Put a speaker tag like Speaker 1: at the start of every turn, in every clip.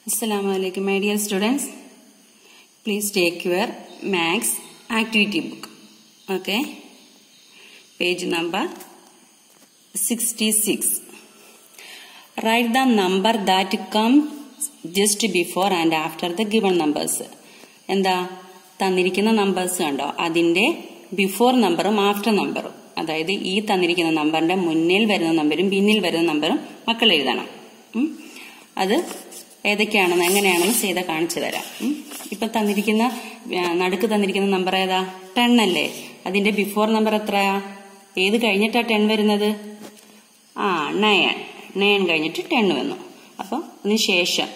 Speaker 1: Assalamu alaikum, my dear students. Please take your max activity book. Okay. Page number 66. Write the number that comes just before and after the given numbers. എന്താ തന്നിരിക്കുന്ന numbers കണ്ടോ അതിന്റെ before നമ്പറും after നമ്പറും അതായത് ഈ തന്നിരിക്കുന്ന നമ്പറിന്റെ മുന്നിൽ വരുന്ന നമ്പരും പിന്നിൽ വരുന്ന നമ്പറും മക്കൾ എഴുതണം ഉം. അത് ഏതൊക്കെയാണെന്ന് എങ്ങനെയാണെന്ന് ചെയ്ത കാണിച്ചു തരാം ഉം. ഇപ്പൊ തന്നിരിക്കുന്ന ആ, നടുക്ക് തന്നിരിക്കുന്ന നമ്പർ ഏതാ ടെൻ അല്ലേ അതിന്റെ ബിഫോർ നമ്പർ എത്രയാ ഏത് കഴിഞ്ഞിട്ടാ ടെൻ വരുന്നത് ആ നയൻ നയൻ കഴിഞ്ഞിട്ട് ടെൻ വന്നു അപ്പൊ അതിന് ശേഷം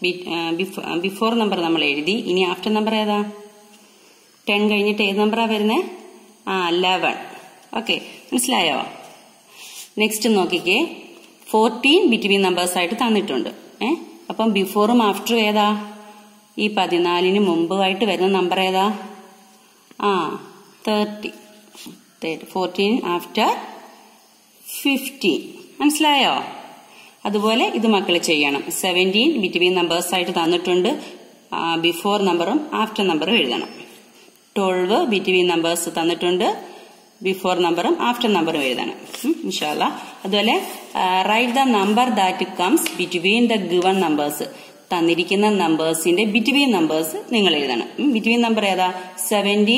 Speaker 1: ബിഫോർ നമ്പർ നമ്മൾ എഴുതി ഇനി ആഫ്റ്റർ നമ്പർ ഏതാ ടെൻ കഴിഞ്ഞിട്ട് ഏത് നമ്പറാ വരുന്നത് ആ ലെവൻ ഓക്കെ മനസ്സിലായോ നെക്സ്റ്റ് നോക്കിക്കേ ഫോർട്ടീൻ ബിറ്റ്വീൻ നമ്പേഴ്സ് ആയിട്ട് തന്നിട്ടുണ്ട് ഏ അപ്പം ബിഫോറും ആഫ്റ്ററും ഏതാ ഈ പതിനാലിന് മുമ്പുമായിട്ട് വരുന്ന നമ്പർ ഏതാ ആ തേർട്ടി ഫോർട്ടീൻ ആഫ്റ്റർ ഫിഫ്റ്റീൻ മനസ്സിലായോ അതുപോലെ ഇത് മക്കൾ ചെയ്യണം സെവൻറ്റീൻ ബിറ്റ്വീൻ നമ്പേഴ്സ് ആയിട്ട് തന്നിട്ടുണ്ട് ബിഫോർ നമ്പറും ആഫ്റ്റർ നമ്പറും എഴുതണം ട്വൽവ് ബിറ്റ്വീൻ നമ്പേഴ്സ് തന്നിട്ടുണ്ട് ബിഫോർ നമ്പറും ആഫ്റ്റർ നമ്പറും എഴുതണം ഇൻഷാല്ല അതുപോലെ write the number that comes between the given numbers തന്നിരിക്കുന്ന നമ്പേഴ്സിന്റെ ബിറ്റ്വീൻ നമ്പേഴ്സ് നിങ്ങൾ എഴുതണം ബിറ്റ്വീൻ നമ്പർ ഏതാ seventy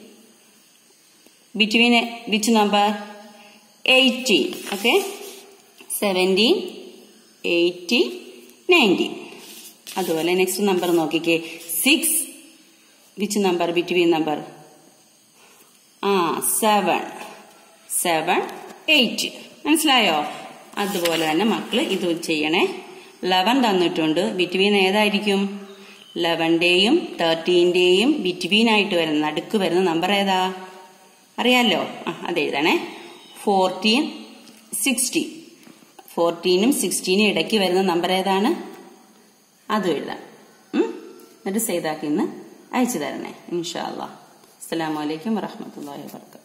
Speaker 1: between which number eighteen okay seventeen eighty nineteen അതുപോലെ നെക്സ്റ്റ് നമ്പർ നോക്കിക്കേ six which number between number ആ സെവൻ സെവൻ എയ്റ്റ് മനസ്സിലായോ അതുപോലെ തന്നെ മക്കള് ഇത് ചെയ്യണേ ലെവൻ തന്നിട്ടുണ്ട് ബിറ്റ്വീൻ ഏതായിരിക്കും ലെവന്റെയും തേർട്ടീന്റെയും ബിറ്റ്വീൻ ആയിട്ട് വരുന്ന നടുക്ക് വരുന്ന നമ്പർ ഏതാ അറിയാലോ ആ അത് എഴുതണേ ഫോർട്ടീൻ സിക്സ്റ്റീൻ ഫോർട്ടീനും സിക്സ്റ്റീനും ഇടയ്ക്ക് വരുന്ന നമ്പർ ഏതാണ് അതും എഴുതാം ഉം? എന്നിട്ട് സേതാക്കി ഇന്ന് അയച്ചു തരണേ ഇൻഷാ അല്ലാ അസ്സലാമു അലൈക്കും വറഹ്മത്തുള്ളാഹി വബറകാതുഹു